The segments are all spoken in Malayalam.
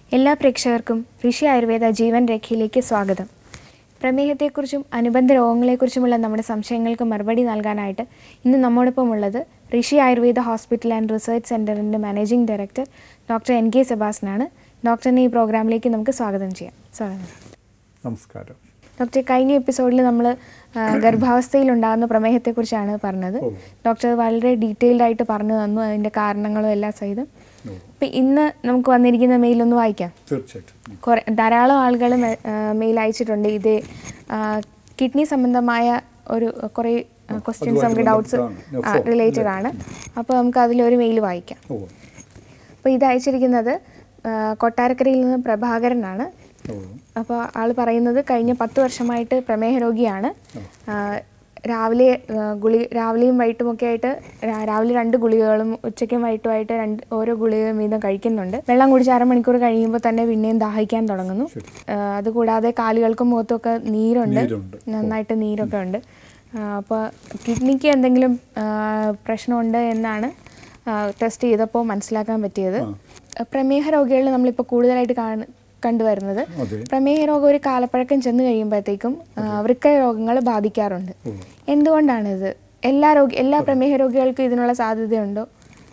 എല്ലാ പ്രേക്ഷകർക്കും ഋഷി ആയുർവേദ ജീവൻ രേഖയിലേക്ക് സ്വാഗതം പ്രമേഹത്തെക്കുറിച്ചും അനുബന്ധ രോഗങ്ങളെക്കുറിച്ചുമുള്ള നമ്മുടെ സംശയങ്ങൾക്ക് മറുപടി നൽകാനായിട്ട് ഇന്ന് നമ്മോടൊപ്പം ഉള്ളത് Rishi Ayurveda hospital and research സെൻറ്ററിൻ്റെ managing director doctor N K സെബാസ്റ്റനാണ് ഡോക്ടറിനെ ഈ പ്രോഗ്രാമിലേക്ക് നമുക്ക് സ്വാഗതം ചെയ്യാം സ്വാഗതം നമസ്കാരം ഡോക്ടർ കഴിഞ്ഞ എപ്പിസോഡിൽ നമ്മൾ ഗർഭാവസ്ഥയിൽ ഉണ്ടാകുന്ന പ്രമേഹത്തെക്കുറിച്ചാണ് പറഞ്ഞത് ഓ. ഡോക്ടർ വളരെ ഡീറ്റെയിൽഡ് ആയിട്ട് പറഞ്ഞു തന്നു അതിൻ്റെ കാരണങ്ങളും എല്ലാം സഹിതം ഓ. അപ്പം ഇന്ന് നമുക്ക് വന്നിരിക്കുന്ന മെയിലൊന്ന് വായിക്കാം തീർച്ചയായിട്ടും കുറെ ധാരാളം ആളുകൾ മെയിൽ അയച്ചിട്ടുണ്ട് ഇത് കിഡ്നി സംബന്ധമായ ഒരു കുറേ ക്വസ്റ്റ്യൻസ് നമുക്ക് ഡൗട്ട്സ് ബന്ധപ്പെട്ടാണ്. No, so, റിലേറ്റഡ് ഇല്ലേ? ആണ് അപ്പോൾ നമുക്ക് അതിലൊരു മെയിൽ വായിക്കാം ഓ അപ്പോൾ ഇത് അയച്ചിരിക്കുന്നത് ആ, കൊട്ടാരക്കരയിൽ നിന്ന് പ്രഭാകരനാണ് ഓ അപ്പോൾ ആൾ പറയുന്നത് കഴിഞ്ഞ പത്ത് വർഷമായിട്ട് പ്രമേഹ രോഗിയാണ് ആ, രാവിലെ ആ, ഗുളി രാവിലെയും വൈകിട്ടുമൊക്കെ ആയിട്ട് രാ- രാവിലെ രണ്ട് ഗുളികകളും ഉച്ചയ്ക്കും വൈകിട്ടുമായിട്ട് രണ്ട് ഓരോ ഗുളിക വീതം കഴിക്കുന്നുണ്ട് വെള്ളം കുടിച്ച് അരമണിക്കൂർ കഴിയുമ്പോൾ തന്നെ പിന്നെയും ദാഹിക്കാൻ തുടങ്ങുന്നു ശരി. ആ, അതുകൂടാതെ കാലുകൾക്കും മുഖത്തൊക്കെ നീരുണ്ട് നീരുണ്ട്. നന്നായിട്ട് നീരൊക്കെ ഉണ്ട് അപ്പോൾ കിഡ്നിക്ക് എന്തെങ്കിലും ആ, പ്രശ്നമുണ്ട് എന്നാണ് ടെസ്റ്റ് ചെയ്തപ്പോൾ മനസ്സിലാക്കാൻ പറ്റിയത് പ്രമേഹ രോഗികളിൽ നമ്മളിപ്പോൾ കൂടുതലായിട്ട് കാണ കണ്ടുവരുന്നത് അതെ പ്രമേഹ രോഗം ഒരു കാലപ്പഴക്കം ചെന്ന് കഴിയുമ്പോഴത്തേക്കും ആ, വൃക്ക രോഗങ്ങൾ ബാധിക്കാറുണ്ട് ഓ. എന്തുകൊണ്ടാണിത് എല്ലാ രോഗി എല്ലാ പ്രമേഹ രോഗികൾക്കും ഇതിനുള്ള സാധ്യതയുണ്ടോ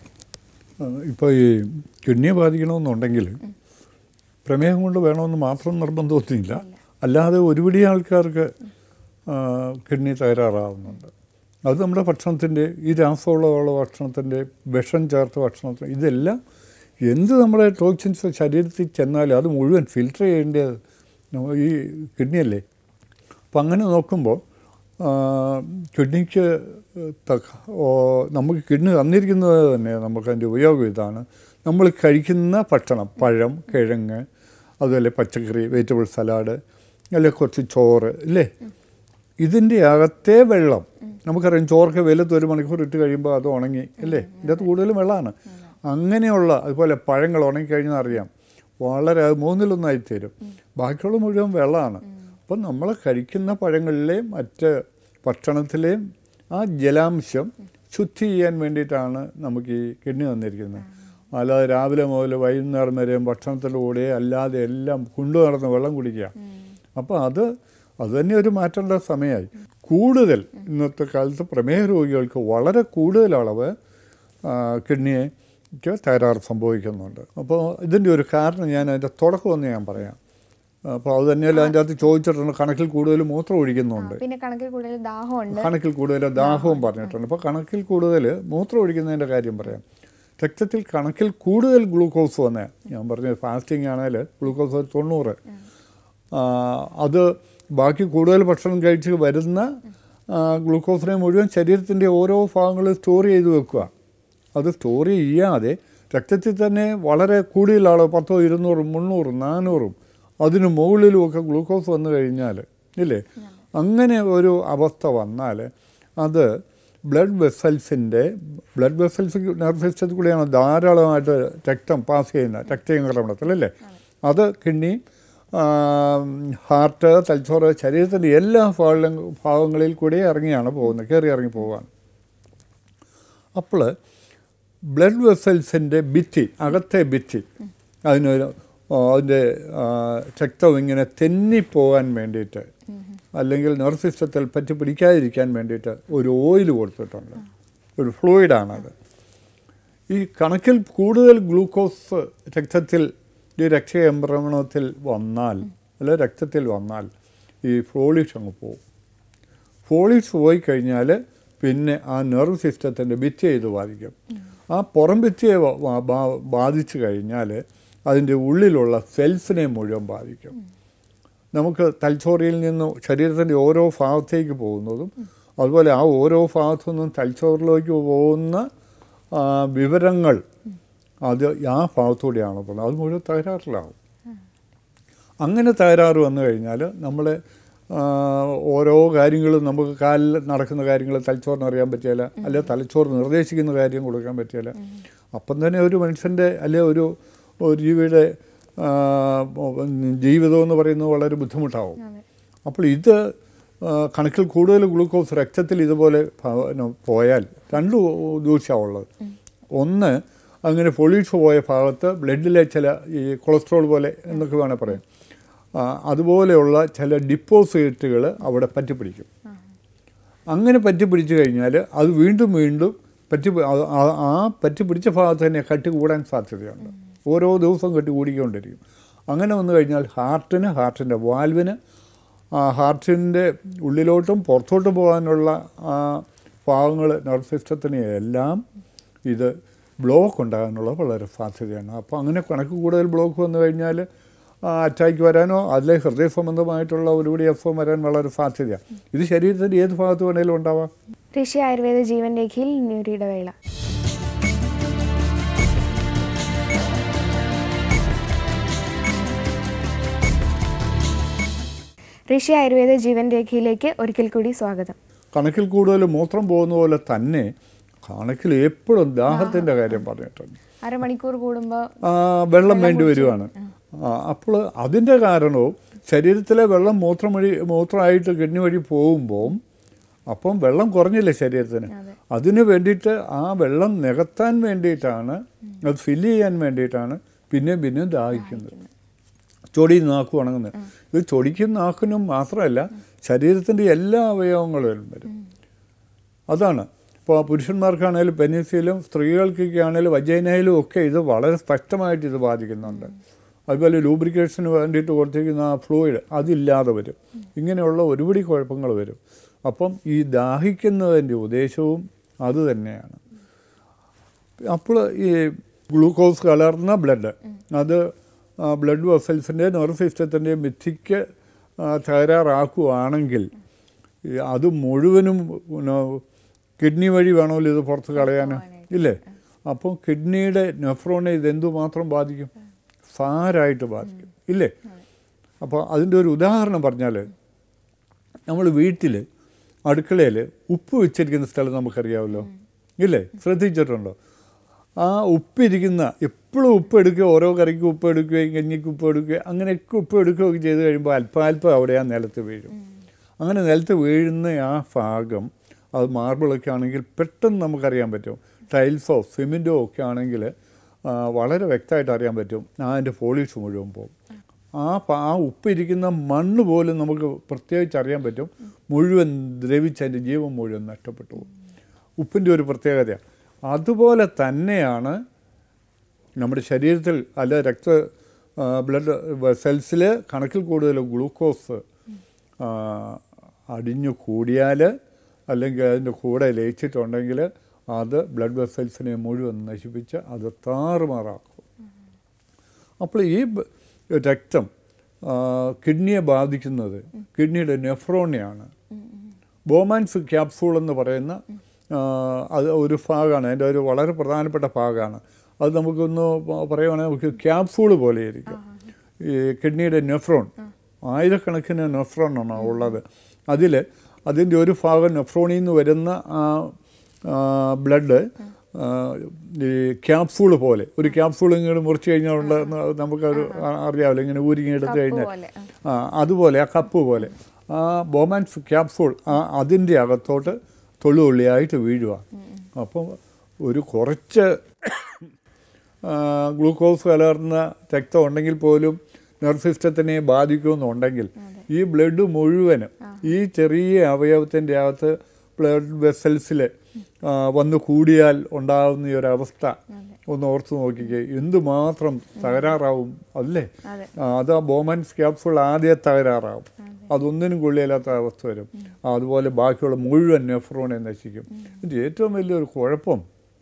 ഇപ്പോൾ ഈ കിഡ്നിയെ ബാധിക്കണമെന്നുണ്ടെങ്കിൽ പ്രമേഹം കൊണ്ട് വേണമെന്ന് മാത്രം നിർബന്ധമൊന്നുമില്ല അല്ലാതെ ഒരുപിടി ആൾക്കാർക്ക് ആ, കിഡ്നി തകരാറാവുന്നുണ്ട് അത് നമ്മുടെ ഭക്ഷണത്തിൻ്റെ ഈ രാസവളമുള്ള ഭക്ഷണത്തിൻ്റെ വിഷം ചേർത്ത ഭക്ഷണത്തിന് ഇതെല്ലാം എന്ത് നമ്മുടെ ടോക്സിൻസ് ശരീരത്തിൽ ചെന്നാലും അത് മുഴുവൻ ഫിൽട്ടർ ചെയ്യേണ്ടത് നമ്മ- ഈ കിഡ്നിയല്ലേ അപ്പം അങ്ങനെ നോക്കുമ്പോൾ ആ, കിഡ്നിക്ക് തക്ക- ഓ, നമുക്ക് കിഡ്നി തന്നിരിക്കുന്നത് തന്നെ നമുക്ക് അതിൻ്റെ ഉപയോഗം ഇതാണ് നമ്മൾ കഴിക്കുന്ന ഭക്ഷണം പഴം കിഴങ്ങ് അതുപോലെ പച്ചക്കറി വെജിറ്റബിൾ സലാഡ് അല്ലെ കുറച്ച് ചോറ് ഇല്ലേ ഇതിൻ്റെ അകത്തെ വെള്ളം നമുക്കറിയാം ചോറൊക്കെ വെയിലത്ത് ഒരു മണിക്കൂർ ഇട്ട് കഴിയുമ്പോൾ അത് ഉണങ്ങി അല്ലേ ഇതിനകത്ത് കൂടുതലും വെള്ളമാണ് അങ്ങനെയുള്ള അതുപോലെ പഴങ്ങൾ ഉണങ്ങിക്കഴിഞ്ഞാൽ അറിയാം വളരെ അത് മൂന്നിലൊന്നായി തീരും ബാക്കിയുള്ള മുഴുവൻ വെള്ളമാണ് അപ്പം നമ്മൾ കഴിക്കുന്ന പഴങ്ങളിലെയും മറ്റ് ഭക്ഷണത്തിലെയും ആ ജലാംശം ശുദ്ധി ചെയ്യാൻ വേണ്ടിയിട്ടാണ് നമുക്ക് ഈ കിഡ്നി തന്നിരിക്കുന്നത് അല്ലാതെ രാവിലെ മുതൽ വൈകുന്നേരം വരെയും ഭക്ഷണത്തിൻ്റെ കൂടെ അല്ലാതെ എല്ലാം കൊണ്ടു നടന്ന് വെള്ളം കുടിക്കുക അപ്പോൾ അത് അത് തന്നെ ഒരു മാറ്റേണ്ട സമയമായി കൂടുതൽ ഇന്നത്തെ കാലത്ത് പ്രമേഹ രോഗികൾക്ക് വളരെ കൂടുതൽ അളവ് ആ, കിഡ്നിക്ക് തകരാറ് സംഭവിക്കുന്നുണ്ട് അപ്പോൾ ഇതിൻ്റെ ഒരു കാരണം ഞാൻ അതിൻ്റെ തുടക്കമെന്ന് ഞാൻ പറയാം അപ്പോൾ അത് തന്നെയല്ല അതിൻ്റെ അകത്ത് ചോദിച്ചിട്ടുണ്ട് കണക്കിൽ കൂടുതൽ മൂത്രം ഒഴിക്കുന്നുണ്ട് പിന്നെ കണക്കിൽ കൂടുതൽ ദാഹമുണ്ട് കണക്കിൽ കൂടുതൽ ദാഹവും പറഞ്ഞിട്ടുണ്ട് അപ്പോൾ കണക്കിൽ കൂടുതൽ മൂത്രം ഒഴിക്കുന്നതിൻ്റെ കാര്യം പറയാം രക്തത്തിൽ കണക്കിൽ കൂടുതൽ ഗ്ലൂക്കോസ് വന്നേ ഞാൻ പറഞ്ഞ ഫാസ്റ്റിംഗ് ആണെങ്കിൽ ഗ്ലൂക്കോസ് ഒരു തൊണ്ണൂറ് ആ, അത് ബാക്കി കൂടുതൽ ഭക്ഷണം കഴിച്ച് വരുന്ന ആ, ഗ്ലൂക്കോസിനെ മുഴുവൻ ശരീരത്തിൻ്റെ ഓരോ ഭാഗങ്ങളും സ്റ്റോർ ചെയ്ത് വെക്കുക അത് സ്റ്റോർ ചെയ്യാതെ രക്തത്തിൽ തന്നെ വളരെ കൂടിയുള്ള ആൾ പത്തോ ഇരുന്നൂറും മുന്നൂറും നാനൂറും അതിന് മുകളിലുമൊക്കെ ഗ്ലൂക്കോസ് വന്നു കഴിഞ്ഞാൽ ഇല്ലേ അങ്ങനെ ഒരു അവസ്ഥ വന്നാൽ അത് ബ്ലഡ് വെസൽസിൻ്റെ ബ്ലഡ് വെസൽസ് നെർവ് സിസ്റ്റത്തിൽ കൂടിയാണ് ധാരാളമായിട്ട് രക്തം പാസ് ചെയ്യുന്നത് രക്തചംക്രമണത്തിൽ അല്ലേ അത് കിഡ്നി ഹാർട്ട് തലച്ചോറ് ശരീരത്തിൻ്റെ എല്ലാ ഭാഗ ഭാഗങ്ങളിൽ കൂടി ഇറങ്ങിയാണ് പോകുന്നത് കയറി ഇറങ്ങി പോവുകയാണ് അപ്പോൾ ബ്ലഡ് വെസൽസിൻ്റെ ഭിത്തി അകത്തെ ഭിത്തി അതിനൊരു ആ, അതിൻ്റെ ആ, രക്തം ഇങ്ങനെ തെന്നിപ്പോകാൻ വേണ്ടിയിട്ട് അല്ലെങ്കിൽ നെർവ് സിസ്റ്റത്തിൽ പറ്റി പിടിക്കാതിരിക്കാൻ വേണ്ടിയിട്ട് ഒരു ഓയിൽ കൊടുത്തിട്ടുണ്ട് ഒരു ഫ്ലൂയിഡാണത് ഈ കണക്കിൽ കൂടുതൽ ഗ്ലൂക്കോസ് രക്തത്തിൽ ഈ രക്തചംക്രമണത്തിൽ വന്നാൽ അല്ലെ രക്തത്തിൽ വന്നാൽ ഈ ഫ്ലോളിഷ് അങ്ങ് പോകും ഫോളിക്സ് പോയി കഴിഞ്ഞാൽ പിന്നെ ആ നെർവ് സിസ്റ്റത്തിൻ്റെ ഭിത്തിയെ ഇത് ബാധിക്കും ആ പുറം ഭിത്തിയെ ബ- ബ- ബാ- ബാധിച്ചു കഴിഞ്ഞാൽ അതിൻ്റെ ഉള്ളിലുള്ള സെൽസിനെ മുഴുവൻ ബാധിക്കും നമുക്ക് തലച്ചോറിയിൽ നിന്നും ശരീരത്തിൻ്റെ ഓരോ ഭാഗത്തേക്ക് പോകുന്നതും അതുപോലെ ആ ഓരോ ഭാഗത്തു നിന്നും തലച്ചോറിലേക്ക് പോകുന്ന ആ, വിവരങ്ങൾ അത് ആ ഭാഗത്തൂടെയാണ് പോകുന്നത് അത് മുഴുവൻ തകരാറിലാവും അങ്ങനെ തകരാറ് വന്നു കഴിഞ്ഞാൽ നമ്മൾ ഓരോ കാര്യങ്ങളും നമുക്ക് കാലിൽ നടക്കുന്ന കാര്യങ്ങൾ തലച്ചോറിന് അറിയാൻ പറ്റില്ല അല്ലെ തലച്ചോറ് നിർദ്ദേശിക്കുന്ന കാര്യം കൊടുക്കാൻ പറ്റില്ല അപ്പം തന്നെ ഒരു മനുഷ്യൻ്റെ അല്ലെ ഒരു ഒരു ജീവിയുടെ ആ, ജീവിതം എന്ന് പറയുന്നത് വളരെ ബുദ്ധിമുട്ടാവും അതെ. അപ്പോൾ ഇത് ആ, കണക്കിൽ കൂടുതൽ ഗ്ലൂക്കോസ് രക്തത്തിൽ ഇതുപോലെ ഭ- ന- പോയാൽ രണ്ട് ദൂഷ്യമുള്ളത് ഒന്ന് അങ്ങനെ പൊളിച്ച് പോയ ഭാഗത്ത് ബ്ലഡിലെ ചില ഈ കൊളസ്ട്രോൾ പോലെ എന്നൊക്കെ വേണേൽ പറയാം ആ, അതുപോലെയുള്ള ചില ഡിപ്പോസിറ്റുകൾ അവിടെ പറ്റിപ്പിടിക്കും അങ്ങനെ പറ്റിപ്പിടിച്ച് കഴിഞ്ഞാൽ അത് വീണ്ടും വീണ്ടും പറ്റി ആ- ആ- ആ പറ്റിപ്പിടിച്ച ഭാഗത്ത് തന്നെ കട്ടി കൂടാൻ സാധ്യതയുണ്ട് ഓരോ ദിവസവും കട്ടി കൂടിക്കൊണ്ടിരിക്കും അങ്ങനെ വന്നു കഴിഞ്ഞാൽ ഹാർട്ടിന് ഹാർട്ടിൻ്റെ വാൽവിന് ഹാർട്ടിൻ്റെ ഉള്ളിലോട്ടും പുറത്തോട്ടും പോകാനുള്ള ഭാഗങ്ങൾ നെർവ് സിസ്റ്റത്തിന് എല്ലാം ഇത് ബ്ലോക്ക് ഉണ്ടാകാനുള്ള വളരെ സാധ്യതയാണ് അപ്പോൾ അങ്ങനെ കണക്ക് കൂടുതൽ ബ്ലോക്ക് വന്നു കഴിഞ്ഞാൽ അറ്റാക്ക് വരാനോ അതിലെ ഹൃദയ സംബന്ധമായിട്ടുള്ള ഒരുപടി എഫോ വരാൻ വളരെ സാധ്യതയാണ് ഇത് ശരീരത്തിൻ്റെ ഏത് ഭാഗത്ത് വേണേലും ഉണ്ടാവാം ഋഷി ആയുർവേദ ജീവൻ രേഖയിൽ ന്യൂരിയുടെ വേള ഋഷി ആയുർവേദ ജീവൻ രേഖയിലേക്ക് ഒരിക്കൽ കൂടി സ്വാഗതം കണക്കിൽ കൂടുതൽ മൂത്രം പോകുന്ന പോലെ തന്നെ കണക്കിൽ എപ്പോഴും ദാഹത്തിൻ്റെ കാര്യം പറഞ്ഞിട്ടുണ്ട് അരമണിക്കൂർ കൂടുമ്പോൾ ആ, വെള്ളം വേണ്ടി വരുവാണ് ആ, അപ്പോൾ അതിൻ്റെ കാരണവും ശരീരത്തിലെ വെള്ളം മൂത്രം വഴി മൂത്രമായിട്ട് കിഡ്നി വഴി പോകുമ്പോൾ അപ്പം വെള്ളം കുറഞ്ഞില്ലേ ശരീരത്തിന് അതെ. അതിന് വേണ്ടിയിട്ട് ആ വെള്ളം നികത്താൻ വേണ്ടിയിട്ടാണ് അത് ഫില്ല് ചെയ്യാൻ വേണ്ടിയിട്ടാണ് പിന്നെയും പിന്നെയും ദാഹിക്കുന്നത് ചൊടി നാക്ക് ഉണങ്ങുന്നത് ഇത് ചൊടിക്കും നാക്കിനും മാത്രമല്ല ശരീരത്തിൻ്റെ എല്ലാ അവയവങ്ങളിലും വരും അതാണ് ഇപ്പോൾ പുരുഷന്മാർക്കാണേലും പെനിസിലും സ്ത്രീകൾക്കൊക്കെ ആണെങ്കിലും വജൈനയിലും ഒക്കെ ഇത് വളരെ സ്പഷ്ടമായിട്ട് ഇത് ബാധിക്കുന്നുണ്ട് അതുപോലെ ലൂബ്രിക്കേഷന് വേണ്ടിയിട്ട് കൊടുത്തിരിക്കുന്ന ആ ഫ്ലൂയിഡ് അതില്ലാതെ വരും ഇങ്ങനെയുള്ള ഒരുപടി കുഴപ്പങ്ങൾ വരും അപ്പം ഈ ദാഹിക്കുന്നതിൻ്റെ ഉദ്ദേശവും അത് തന്നെയാണ് അപ്പോൾ ഈ ഗ്ലൂക്കോസ് കലർന്ന ബ്ലഡ് അത് ബ്ലഡ് വെസൽസിൻ്റെ നെർവ് സിസ്റ്റത്തിൻ്റെ മിഥിക്ക് തകരാറാക്കുകയാണെങ്കിൽ ഈ അത് മുഴുവനും പിന്നെ കിഡ്നി വഴി വേണമല്ലോ ഇത് പുറത്ത് കളയാൻ ഇല്ലേ അപ്പോൾ കിഡ്നിയുടെ നെഫ്രോണെ ഇതെന്തുമാത്രം ബാധിക്കും സാരായിട്ട് ബാധിക്കും ഇല്ലേ അപ്പോൾ അതിൻ്റെ ഒരു ഉദാഹരണം പറഞ്ഞാൽ നമ്മൾ വീട്ടിൽ അടുക്കളയിൽ ഉപ്പ് വെച്ചിരിക്കുന്ന സ്ഥലം നമുക്കറിയാമല്ലോ ഇല്ലേ ശ്രദ്ധിച്ചിട്ടുണ്ടോ ആ ഉപ്പിരിക്കുന്ന എപ്പോഴും ഉപ്പ് എടുക്കുക ഓരോ കറിക്ക് ഉപ്പ് എടുക്കുകയും കഞ്ഞിക്ക് ഉപ്പ് എടുക്കുകയും അങ്ങനെയൊക്കെ ഉപ്പ് എടുക്കുകയൊക്കെ ചെയ്ത് കഴിയുമ്പോൾ അല്പാൽപ്പം അവിടെ ആ നിലത്ത് വീഴും അങ്ങനെ നിലത്ത് വീഴുന്ന ആ ഭാഗം അത് മാർബിളൊക്കെ ആണെങ്കിൽ പെട്ടെന്ന് നമുക്കറിയാൻ പറ്റും ടൈൽസോ സിമെൻറ്റോ ഒക്കെ ആണെങ്കിൽ ആ, വളരെ വ്യക്തമായിട്ട് അറിയാൻ പറ്റും ആ അതിൻ്റെ പോളിഷ് മുഴുവൻ പോകും ആ പ- ആ ഉപ്പിരിക്കുന്ന മണ്ണ് പോലും നമുക്ക് പ്രത്യേകിച്ച് അറിയാൻ പറ്റും മുഴുവൻ ദ്രവിച്ച് അതിൻ്റെ ജീവൻ മുഴുവൻ നഷ്ടപ്പെട്ടു പോകും ഉപ്പിൻ്റെ ഒരു പ്രത്യേകതയാണ് അതുപോലെ തന്നെയാണ് നമ്മുടെ ശരീരത്തിൽ അല്ല രക്ത ആ, ബ്ലഡ് സെൽസിൽ കണക്കിൽ കൂടുതൽ ഗ്ലൂക്കോസ് ആ, അടിഞ്ഞു കൂടിയാൽ അല്ലെങ്കിൽ അതിൻ്റെ കൂടെ ലയിച്ചിട്ടുണ്ടെങ്കിൽ അത് ബ്ലഡ് വെസൽസിനെ മുഴുവൻ നശിപ്പിച്ച് അത് താറുമാറാക്കും അപ്പോൾ ഈ ബ- രക്തം ആ, കിഡ്നിയെ ബാധിക്കുന്നത് കിഡ്നിയുടെ നെഫ്രോണിയാണ് ബോമാൻസ് ക്യാപ്സൂൾ എന്ന് പറയുന്ന ആ, അത് ഒരു ഭാഗമാണ് അതിൻ്റെ ഒരു വളരെ പ്രധാനപ്പെട്ട ഭാഗമാണ് അത് നമുക്കൊന്ന് പ- പറയുവാണെങ്കിൽ നമുക്ക് ക്യാപ്സൂൾ പോലെ ഇരിക്കും ഈ കിഡ്നിയുടെ നെഫ്രോൺ ആയിരക്കണക്കിന് നെഫ്രോണാണ് ഉള്ളത് അതിൽ അതിൻ്റെ ഒരു ഭാഗം നെഫ്രോണിൽ നിന്ന് വരുന്ന ആ ബ്ലഡ് ഈ ക്യാപ്സൂൾ പോലെ ഒരു ക്യാപ്സൂൾ ഇങ്ങനെ മുറിച്ച് കഴിഞ്ഞാൽ ഉള്ള നമുക്കത് അറിയാമല്ലോ ഇങ്ങനെ ഊരിങ്ങി എടുത്ത് കഴിഞ്ഞാൽ പോലെ ആ അതുപോലെ ആ കപ്പ് പോലെ ആ ബോമാൻസ് ക്യാപ്സൂൾ ആ അതിൻ്റെ അകത്തോട്ട് തൊള്ളുള്ളിയായിട്ട് വീഴുക അപ്പോൾ ഒരു കുറച്ച് ആ, ഗ്ലൂക്കോസ് കലർന്ന രക്തം ഉണ്ടെങ്കിൽ പോലും നെർവ് സിസ്റ്റത്തിനെ ബാധിക്കുമെന്നുണ്ടെങ്കിൽ ഈ ബ്ലഡ് മുഴുവനും ഈ ചെറിയ അവയവത്തിൻ്റെ അകത്ത് ബ്ലഡ് വെസൽസിൽ വന്ന് കൂടിയാൽ ഉണ്ടാകുന്ന ഈ ഒരു അവസ്ഥ ഒന്ന് ഓർത്ത് നോക്കിക്കേ എന്തുമാത്രം തകരാറാവും അല്ലേ അതെ ആ, അത് ആ ബോമൻസ് ക്യാപ്സൂൾ ആദ്യം തകരാറാവും അതൊന്നിനും കൊള്ളിയില്ലാത്ത അവസ്ഥ വരും ആ, അതുപോലെ ബാക്കിയുള്ള മുഴുവൻ നെഫ്രോണെ നശിക്കും ഇതിൻ്റെ ഏറ്റവും വലിയൊരു കുഴപ്പം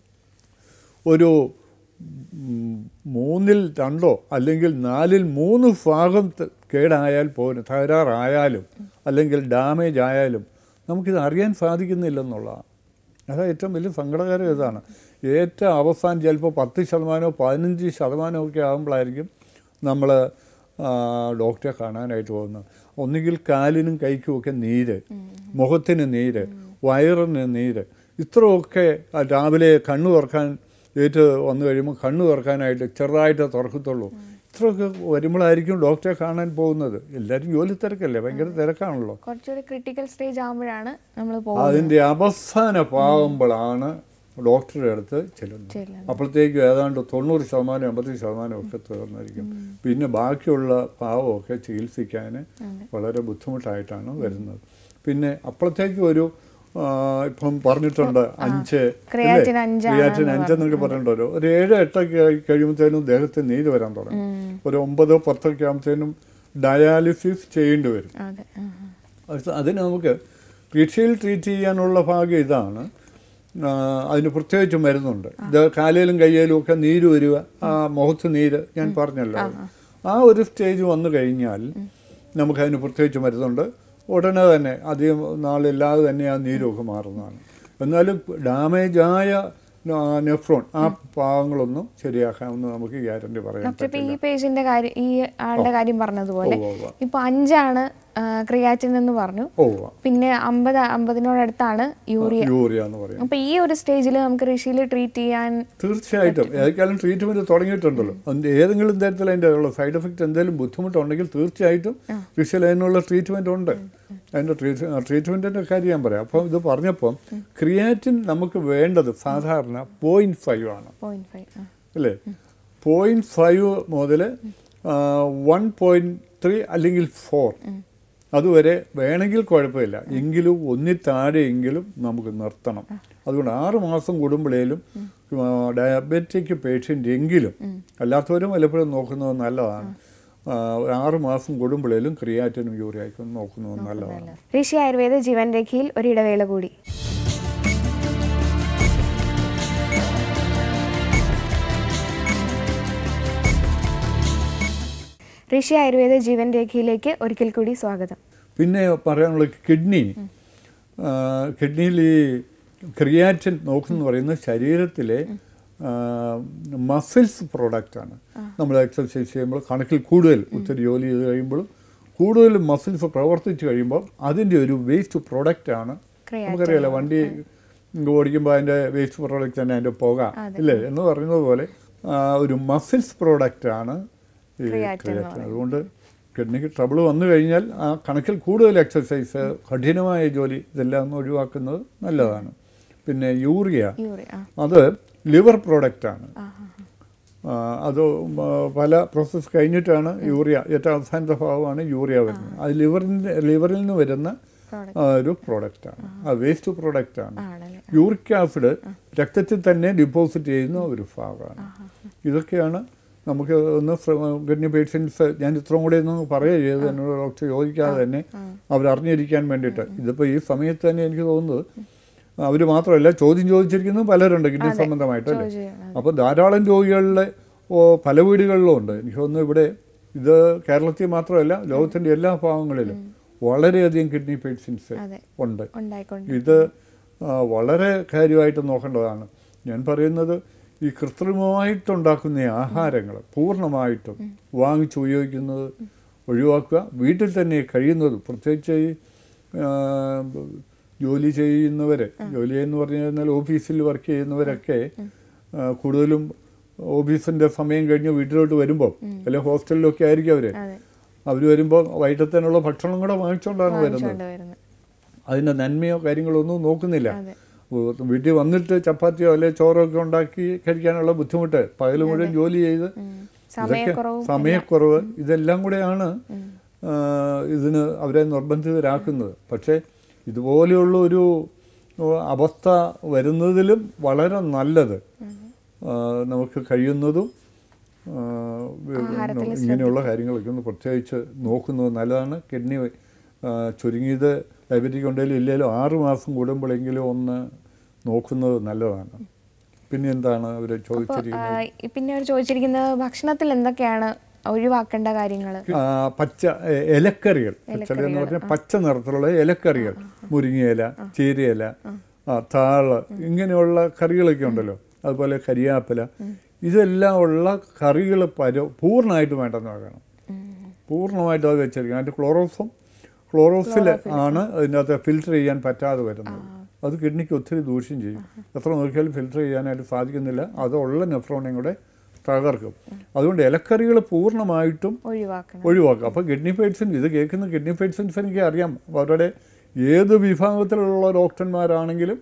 ഒരു ഉം, മൂന്നിൽ രണ്ടോ അല്ലെങ്കിൽ നാലിൽ മൂന്ന് ഭാഗം ത- കേടായാൽ പോലും തകരാറായാലും അല്ലെങ്കിൽ ഡാമേജ് ആയാലും നമുക്കിത് അറിയാൻ സാധിക്കുന്നില്ലെന്നുള്ളതാണ് അതാണ് ഏറ്റവും വലിയ സങ്കടകരം ഇതാണ് ഏറ്റവും അവസാനം ചിലപ്പോൾ പത്ത് ശതമാനമോ പതിനഞ്ച് ശതമാനമോ ഒക്കെ ആകുമ്പോഴായിരിക്കും നമ്മൾ ഡോക്ടറെ കാണാനായിട്ട് പോകുന്നത് ഒന്നുകിൽ കാലിനും കൈക്കും ഒക്കെ നീര് മുഖത്തിന് നീര് വയറിന് നീര് ഇത്രയൊക്കെ ആ രാവിലെ കണ്ണു തുറക്കാൻ ഏറ്റ് വന്നു കഴിയുമ്പോൾ കണ്ണു തുറക്കാനായിട്ട് ചെറുതായിട്ട് തുറക്കത്തുള്ളൂ ഇത്രയൊക്കെ വരുമ്പോഴായിരിക്കും ഡോക്ടറെ കാണാൻ പോകുന്നത് എല്ലാവരും ജോലി തിരക്കല്ലേ ഭയങ്കര തിരക്കാണല്ലോ കുറച്ചുകൂടി ക്രിട്ടിക്കൽ സ്റ്റേജ് ആകുമ്പോഴാണ് നമ്മൾ പോകുന്നത് അതിൻ്റെ അവസാന പാകുമ്പോഴാണ് ഡോക്ടറുടെ അടുത്ത് ചെല്ലുന്നു ചെല്ലുന്നു. അപ്പോഴത്തേക്കും ഏതാണ്ട് തൊണ്ണൂറ് ശതമാനം എൺപത് ശതമാനം ഒക്കെ തീർന്നിരിക്കും പിന്നെ ബാക്കിയുള്ള പാവമൊക്കെ ചികിത്സിക്കാൻ വളരെ ബുദ്ധിമുട്ടായിട്ടാണ് വരുന്നത് പിന്നെ അപ്പോഴത്തേക്കും ഒരു ആ, ഇപ്പം പറഞ്ഞിട്ടുണ്ട് അഞ്ച് ക്രിയാറ്റിൻ അഞ്ചാണ് ക്രിയാറ്റിൻ അഞ്ചെന്നൊക്കെ പറഞ്ഞിട്ടുണ്ടല്ലോ ഒരു ഏഴ് എട്ടൊക്കെ ആയി കഴിയുമ്പോഴത്തേനും ദേഹത്തിന് നീര് വരാൻ തുടങ്ങും ഒരു ഒമ്പത് പത്തൊക്കെ ആകുമ്പോഴത്തേനും ഡയാലിസിസ് ചെയ്യേണ്ടി വരും അതെ ആ, ആ. അത് അതിന് നമുക്ക് കൃഷിയിൽ ട്രീറ്റ് ചെയ്യാനുള്ള ഭാഗം ഇതാണ് ആ, അതിന് പ്രത്യേകിച്ച് മരുന്നുണ്ട് ഇത് കാലയിലും കയ്യിലും ഒക്കെ നീര് വരിക ആ മുഖത്ത് നീര് ഞാൻ പറഞ്ഞല്ലോ ആ ഒരു സ്റ്റേജ് വന്നു കഴിഞ്ഞാൽ നമുക്കതിന് പ്രത്യേകിച്ച് മരുന്നുണ്ട് ഉടനെ തന്നെ അധികം നാളില്ലാതെ തന്നെ ആ നീരൊക്കെ മാറുന്നതാണ് എന്നാലും ഡാമേജായ നെഫ്രോൺ ആ ഭാഗങ്ങളൊന്നും ശരിയാക്കാമെന്ന് നമുക്ക് ഗ്യാരണ്ടി പറയാൻ ഡോക്ടർ ഇപ്പൊ പറ്റില്ല ഈ പേഷ്യന്റെ കാര്യം ഈ ആളുടെ കാര്യം പറഞ്ഞതുപോലെ ഉവ്വ് ഉവ്വ്. ഇപ്പൊ അഞ്ചാണ് ക്രിയാറ്റിൻ എന്ന് പറഞ്ഞു ഓ പിന്നെ അമ്പത് അമ്പതിനോടടുത്താണ് യൂറിയ യൂറിയ എന്ന് പറയും അപ്പൊ ഈ ഒരു സ്റ്റേജിൽ നമുക്ക് ഋഷിയിൽ ട്രീറ്റ് ചെയ്യാൻ തീർച്ചയായിട്ടും ഏതെങ്കിലും ട്രീറ്റ്മെന്റ് തുടങ്ങിയിട്ടുണ്ടല്ലോ അതിന്റെ ഏതെങ്കിലും തരത്തിൽ അതിന്റെ ഉള്ള സൈഡ് എഫക്റ്റ് എന്തെങ്കിലും ബുദ്ധിമുട്ടുണ്ടെങ്കിൽ തീർച്ചയായിട്ടും കൃഷിയിൽ അതിനുള്ള ട്രീറ്റ്മെന്റ് ഉണ്ട് അതിന്റെ ട്രീറ്റ്മെന്റിന്റെ കാര്യം ഞാൻ പറയാം അപ്പോൾ ഇത് പറഞ്ഞപ്പോൾ ക്രിയാറ്റിൻ നമുക്ക് വേണ്ടത് സാധാരണ പോയിന്റ് ഫൈവ് ആണ് പോയിന്റ് ഫൈവ് അല്ലേ പോയിന്റ് ഫൈവ് മുതൽ വൺ പോയിന്റ് ത്രീ അല്ലെങ്കിൽ ഫോർ അതുവരെ വേണമെങ്കിൽ കുഴപ്പമില്ല എങ്കിലും ഒന്നിൽ താഴെയെങ്കിലും നമുക്ക് നിർത്തണം അതുകൊണ്ട് ആറ് മാസം കൂടുമ്പോഴേലും ഡയബറ്റിക് പേഷ്യൻ്റ് എങ്കിലും അല്ലാത്തവരും പലപ്പോഴും നോക്കുന്നത് നല്ലതാണ് ആ, ഒരു ആറ് മാസം കൂടുമ്പോഴേലും ക്രിയാറ്റിനും യൂറിയക്കും നോക്കുന്നത് നല്ലതാണ് ഋഷി ആയുർവേദ ജീവൻ രേഖയിൽ ഒരു ഇടവേള കൂടി ഋഷി ആയുർവേദ ജീവൻ രേഖയിലേക്ക് ഒരിക്കൽ കൂടി സ്വാഗതം പിന്നെ പറയാനുള്ള കിഡ്നി കിഡ്നിയിൽ ഈ ക്രിയാറ്റിൻ നോക്കുന്ന പറയുന്നത് ശരീരത്തിലെ മസിൽസ് പ്രോഡക്റ്റാണ് നമ്മൾ എക്സർസൈസ് ചെയ്യുമ്പോൾ കണക്കിൽ കൂടുതൽ ഒത്തിരി ജോലി ചെയ്ത് കഴിയുമ്പോഴും കൂടുതൽ മസിൽസ് പ്രവർത്തിച്ച് കഴിയുമ്പോൾ അതിൻ്റെ ഒരു വേസ്റ്റ് പ്രോഡക്റ്റാണ് Creatine. നമുക്കറിയാലോ വണ്ടി ഓടിക്കുമ്പോൾ അതിൻ്റെ വേസ്റ്റ് പ്രോഡക്റ്റ് തന്നെ അതിൻ്റെ പുക ഇല്ലേ എന്ന് പറയുന്നത് പോലെ ആ, ഒരു മസിൽസ് പ്രോഡക്റ്റാണ് ഈ Creatine എന്ന് ക്രിയാറ്റിൻ അതുകൊണ്ട് കിഡ്നിക്ക് ട്രബിൾ വന്നു കഴിഞ്ഞാൽ ആ കണക്കിൽ കൂടുതൽ എക്സസൈസ് കഠിനമായ ജോലി ഇതെല്ലാം ഒന്ന് ഒഴിവാക്കുന്നത് നല്ലതാണ് പിന്നെ യൂറിയ യൂറിയ ആ അത് ലിവർ പ്രോഡക്റ്റാണ് ആ, ആ. അത് ഉം, ആ, പല പ്രോസസ്സ് കഴിഞ്ഞിട്ടാണ് യൂറിയ ഏറ്റവും അവസാനത്തെ ഭാഗമാണ് യൂറിയ വരുന്നത് അത് ലിവറിൻ്റെ ലിവറിൽ നിന്ന് വരുന്ന Product. ആ, ഒരു പ്രോഡക്റ്റാണ് ആ വേസ്റ്റ് പ്രോഡക്റ്റാണ് ആണല്ലേ യൂറിക് ആസിഡ് രക്തത്തിൽ തന്നെ ഡിപ്പോസിറ്റ് ചെയ്യുന്ന ഒരു ഭാഗമാണ് ഇതൊക്കെയാണ് നമുക്ക് ഒന്ന് കിഡ്നി പേഷ്യൻസ് ഞാൻ ഇത്രയും കൂടെ ഒന്ന് പറയുക ചെയ്തത് എന്നോട് ഡോക്ടർ ചോദിക്കാതെ തന്നെ അവരറിഞ്ഞിരിക്കാൻ വേണ്ടിയിട്ട് ഇതിപ്പോൾ ഈ സമയത്ത് തന്നെ എനിക്ക് തോന്നുന്നത് അവർ മാത്രമല്ല ചോദ്യം ചോദിച്ചിരിക്കുന്ന പലരുണ്ട് കിഡ്നി സംബന്ധമായിട്ടല്ലേ ചോദിച്ചു. അപ്പോൾ ധാരാളം രോഗികളുടെ ഓ, പല വീടുകളിലും ഉണ്ട് എനിക്ക് തോന്നുന്നു ഇവിടെ ഇത് കേരളത്തിൽ മാത്രമല്ല ലോകത്തിൻ്റെ എല്ലാ ഭാഗങ്ങളിലും വളരെയധികം കിഡ്നി പേഷ്യൻസ് അതെ ഉണ്ട് ഉണ്ടായിക്കൊണ്ട് ഇത് ആ, വളരെ കാര്യമായിട്ട് നോക്കേണ്ടതാണ് ഞാൻ പറയുന്നത് ഈ കൃത്രിമമായിട്ടുണ്ടാക്കുന്ന ഈ ആഹാരങ്ങൾ പൂർണ്ണമായിട്ടും വാങ്ങിച്ച് ഉപയോഗിക്കുന്നത് ഒഴിവാക്കുക വീട്ടിൽ തന്നെ കഴിയുന്നത് പ്രത്യേകിച്ച് ഈ ആ, ജോലി ചെയ്യുന്നവർ ജോലി എന്ന് പറഞ്ഞു കഴിഞ്ഞാൽ ഓഫീസിൽ വർക്ക് ചെയ്യുന്നവരൊക്കെ ആ, കൂടുതലും ഓഫീസിൻ്റെ സമയം കഴിഞ്ഞ് വീട്ടിലോട്ട് വരുമ്പോൾ അല്ലെങ്കിൽ ഹോസ്റ്റലിലൊക്കെ ആയിരിക്കും അവർ അതെ അവർ വരുമ്പോൾ വൈകിട്ടത്തേനുള്ള ഭക്ഷണം കൂടെ വാങ്ങിച്ചുകൊണ്ടാണ് വരുന്നത് വാങ്ങിച്ചുകൊണ്ട് വരുന്നത് അതിൻ്റെ നന്മയോ കാര്യങ്ങളോ ഒന്നും നോക്കുന്നില്ല അതെ ഓ, വീട്ടിൽ വന്നിട്ട് ചപ്പാത്തിയോ അല്ലെ ചോറോ ഒക്കെ ഉണ്ടാക്കി കഴിക്കാനുള്ള ബുദ്ധിമുട്ട് പകൽ മുഴുവൻ ജോലി ചെയ്ത് ഉം. ഇതൊക്കെ സമയക്കുറവും സമയക്കുറവ് ഇതെല്ലാം കൂടെയാണ് ആ, ഇതിന് അവരെ നിർബന്ധിതരാക്കുന്നത് പക്ഷേ ഇതുപോലെയുള്ള ഒരു ഓ, അവസ്ഥ വരുന്നതിലും വളരെ നല്ലത് ആ, നമുക്ക് കഴിയുന്നതും ആ, ആഹാരത്തിൽ ഇങ്ങനെയുള്ള കാര്യങ്ങളൊക്കെ ഒന്ന് പ്രത്യേകിച്ച് നോക്കുന്നത് നല്ലതാണ് കിഡ്നി ആ, ചുരുങ്ങിയത് ഡയബറ്റിക് ഉണ്ടെങ്കിലും ഇല്ലെങ്കിലും ആറ് മാസം കൂടുമ്പോഴെങ്കിലും ഒന്ന് നോക്കുന്നത് നല്ലതാണ് പിന്നെ എന്താണ് അവർ അപ്പോൾ ചോദിച്ചിരിക്കുന്നത് പിന്നെ അവർ ചോദിച്ചിരിക്കുന്നത് ഭക്ഷണത്തിൽ എന്തൊക്കെയാണ് ഒഴിവാക്കേണ്ട കാര്യങ്ങൾ ആ, പച്ച എ- ഇലക്കറികൾ പച്ചല എന്ന് പറഞ്ഞാൽ പച്ച നിറത്തിലുള്ള ഇലക്കറികൾ മുരിങ്ങയില ചീരയില ആ, താള് ഇങ്ങനെയുള്ള കറികളൊക്കെ ഉണ്ടല്ലോ അതുപോലെ കരിയാപ്പില ഇതെല്ലാം ഉള്ള കറികൾ പര പൂർണ്ണമായിട്ട് വേണ്ടെന്ന് വെക്കണം പൂർണ്ണമായിട്ട് അത് വെച്ചിരിക്കണം അതിൻ്റെ ക്ലോറോഫും ക്ലോറോഫിൽ ആണ് അതിൻ്റെ അകത്ത് ഫിൽറ്റർ ചെയ്യാൻ പറ്റാതെ വരുന്നത് അത് കിഡ്നിക്ക് ഒത്തിരി ദൂഷ്യം ചെയ്യും എത്ര നോക്കിയാലും ഫിൽറ്റർ ചെയ്യാനായിട്ട് സാധിക്കുന്നില്ല അതുള്ള നെഫ്രോണയും കൂടെ തകർക്കും അതുകൊണ്ട് ഇലക്കറികൾ പൂർണ്ണമായിട്ടും ഒഴിവാക്കണം ഒഴിവാക്കുക അപ്പോൾ കിഡ്നി പേഷ്യൻസ് ഇത് കേൾക്കുന്ന കിഡ്നി പേഷ്യൻസ് എനിക്ക് അറിയാം അവരുടെ ഏത് വിഭാഗത്തിലുള്ള ഡോക്ടർമാരാണെങ്കിലും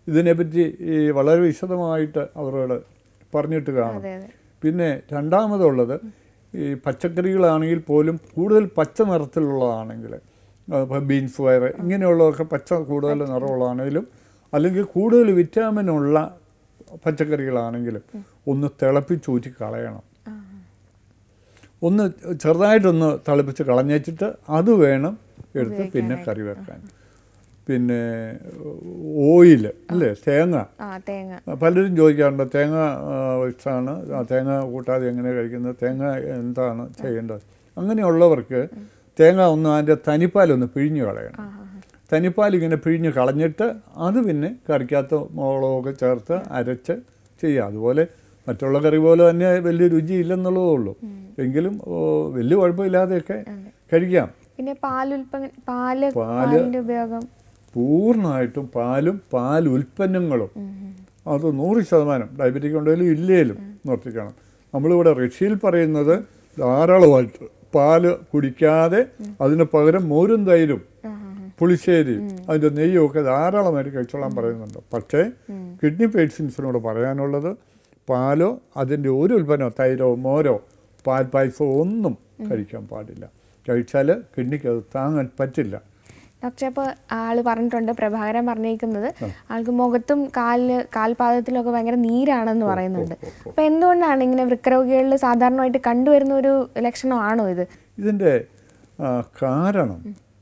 ഇതിനെപ്പറ്റി ഈ വളരെ വിശദമായിട്ട് അവരോട് പറഞ്ഞിട്ട് കാണും അതെ അതെ പിന്നെ രണ്ടാമതുള്ളത് ഈ പച്ചക്കറികളാണെങ്കിൽ പോലും കൂടുതൽ പച്ച നിറത്തിലുള്ളതാണെങ്കിൽ ഇപ്പോൾ ബീൻസ് വയറ് ഇങ്ങനെയുള്ളതൊക്കെ പച്ച കൂടുതൽ നിറമുള്ളതാണെങ്കിലും അല്ലെങ്കിൽ കൂടുതൽ വിറ്റാമിൻ ഉള്ള പച്ചക്കറികളാണെങ്കിലും ഒന്ന് തിളപ്പിച്ചൂറ്റി കളയണം ആ ഒന്ന് ചെറുതായിട്ടൊന്ന് തിളപ്പിച്ച് കളഞ്ഞേച്ചിട്ട് അത് വേണം എടുത്ത് പിന്നെ കറി വെക്കാൻ പിന്നെ ഓയിൽ അല്ലേ തേങ്ങ ആ തേങ്ങ പലരും ചോദിക്കാറുണ്ട് തേങ്ങ ആ, വെച്ചാണ് ആ തേങ്ങ കൂട്ടാതെ എങ്ങനെ കഴിക്കുന്നത് തേങ്ങ എന്താണ് ചെയ്യേണ്ടത് അങ്ങനെയുള്ളവർക്ക് തേങ്ങ ഒന്ന് അതിൻ്റെ തനിപ്പാലൊന്ന് പിഴിഞ്ഞ് കളയണം ആ ആ തനിപ്പാൽ ഇങ്ങനെ പിഴിഞ്ഞ് കളഞ്ഞിട്ട് അത് പിന്നെ കറിക്കകത്ത് മുളകൊക്കെ ചേർത്ത് അരച്ച് ചെയ്യുക അതുപോലെ മറ്റുള്ള കറി പോലെ തന്നെ വലിയ രുചിയില്ലെന്നുള്ളതേ ഉള്ളൂ എങ്കിലും ഓ, വലിയ കുഴപ്പമില്ലാതെയൊക്കെ കഴിക്കാം പിന്നെ പാലുൽപ്പന്ന പാല് പാല് പാലിന്റെ ഉപയോഗം പൂർണ്ണമായിട്ടും പാലും പാൽ ഉൽപ്പന്നങ്ങളും ഉം, ഉം. അത് നൂറ് ശതമാനം ഡയബറ്റിക് ഉണ്ടെങ്കിലും ഇല്ലേലും നിർത്തിക്കണം നമ്മളിവിടെ റഷ്യയിൽ പറയുന്നത് ധാരാളമായിട്ട് പാല് കുടിക്കാതെ അതിന് പകരം മോരും തൈരും ആ, ആ, ആ. പുളിശ്ശേരി അതിൻ്റെ നെയ്യും ഒക്കെ ധാരാളമായിട്ട് കഴിച്ചോളാൻ പറയുന്നുണ്ട് പക്ഷേ കിഡ്നി പേഷ്യൻസിനോട് പറയാനുള്ളത് പാലോ അതിൻ്റെ ഒരു ഉൽപ്പന്നമോ തൈരോ മോരോ പാൽ പായസമോ ഒന്നും കഴിക്കാൻ പാടില്ല കഴിച്ചാൽ കിഡ്നിക്ക് അത് താങ്ങാൻ പറ്റില്ല ഡോക്ടർ അപ്പോൾ ആള് പറഞ്ഞിട്ടുണ്ട് പ്രഭാകരൻ പറഞ്ഞേക്കുന്നത് ആൾക്ക് മുഖത്തും കാലില് കാൽപാദത്തിലൊക്കെ ഭയങ്കര നീരാണെന്ന് പറയുന്നുണ്ട് അപ്പൊ എന്തുകൊണ്ടാണ് ഇങ്ങനെ വൃക്കരോഗികളിൽ സാധാരണമായിട്ട് കണ്ടുവരുന്ന ഒരു ലക്ഷണമാണോ ഇത് ഇതിൻ്റെ ആ, കാരണം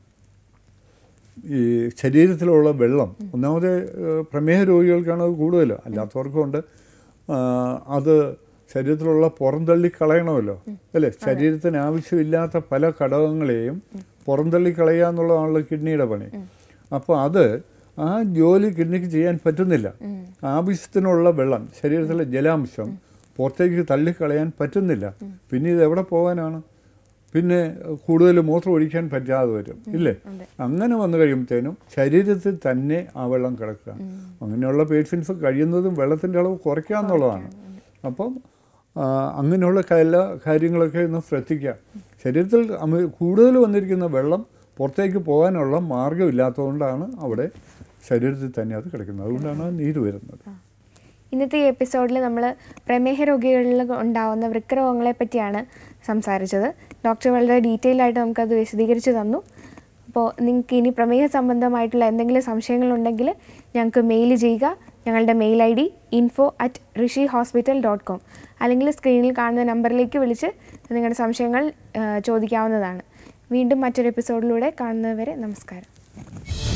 ഈ ശരീരത്തിലുള്ള വെള്ളം ഒന്നാമത് ഏഹ്, പ്രമേഹ രോഗികൾക്കാണ് അത് കൂടുതൽ അല്ലാത്തവർക്കുണ്ട് ആ, അത് ശരീരത്തിലുള്ള പുറന്തള്ളി കളയണമല്ലോ അല്ലേ ശരീരത്തിന് ആവശ്യമില്ലാത്ത പല ഘടകങ്ങളെയും പുറന്തള്ളി കളയുക എന്നുള്ളതാണല്ലോ കിഡ്നിയുടെ പണി അപ്പോൾ അത് ആ ജോലി കിഡ്നിക്ക് ചെയ്യാൻ പറ്റുന്നില്ല ആവശ്യത്തിനുള്ള വെള്ളം ശരീരത്തിലെ ജലാംശം പുറത്തേക്ക് തള്ളിക്കളയാൻ പറ്റുന്നില്ല പിന്നെ ഇത് എവിടെ പോകാനാണ് പിന്നെ കൂടുതൽ മൂത്രം ഒഴിക്കാൻ പറ്റാതെ വരും ഇല്ലേ അങ്ങനെ വന്നു കഴിയുമ്പോഴത്തേനും ശരീരത്തിൽ തന്നെ ആ വെള്ളം കിടക്കുക അങ്ങനെയുള്ള പേഷ്യൻസ് കഴിയുന്നതും വെള്ളത്തിൻ്റെ അളവ് കുറയ്ക്കുക എന്നുള്ളതാണ് അപ്പം ആ, അങ്ങനെയുള്ള എല്ലാ കാര്യങ്ങളൊക്കെ ഒന്ന് ശ്രദ്ധിക്കുക ശരീരത്തിൽ അമി- കൂടുതൽ വന്നിരിക്കുന്ന വെള്ളം പുറത്തേക്ക് പോകാനുള്ള മാർഗ്ഗമില്ലാത്തതുകൊണ്ടാണ് അവിടെ ശരീരത്തിൽ തന്നെ അത് കിടക്കുന്നത് അതുകൊണ്ടാണ് ആ നീര് വരുന്നത് ഇന്നത്തെ ഈ എപ്പിസോഡിൽ നമ്മൾ പ്രമേഹ രോഗികളിൽ ഉണ്ടാവുന്ന വൃക്കരോഗങ്ങളെ പറ്റിയാണ് സംസാരിച്ചത് ഡോക്ടർ വളരെ ഡീറ്റെയിൽ ആയിട്ട് നമുക്കത് വിശദീകരിച്ച് തന്നു അപ്പോൾ നിങ്ങൾക്ക് ഇനി പ്രമേഹ സംബന്ധമായിട്ടുള്ള എന്തെങ്കിലും സംശയങ്ങളുണ്ടെങ്കിൽ ഞങ്ങൾക്ക് മെയിൽ ചെയ്യുക ഞങ്ങളുടെ mail I D info at Rishi hospital dot com അല്ലെങ്കിൽ സ്ക്രീനിൽ കാണുന്ന നമ്പറിലേക്ക് വിളിച്ച് നിങ്ങളുടെ സംശയങ്ങൾ ആ, ചോദിക്കാവുന്നതാണ് വീണ്ടും മറ്റൊരു എപ്പിസോഡിലൂടെ കാണുന്നവരെ നമസ്കാരം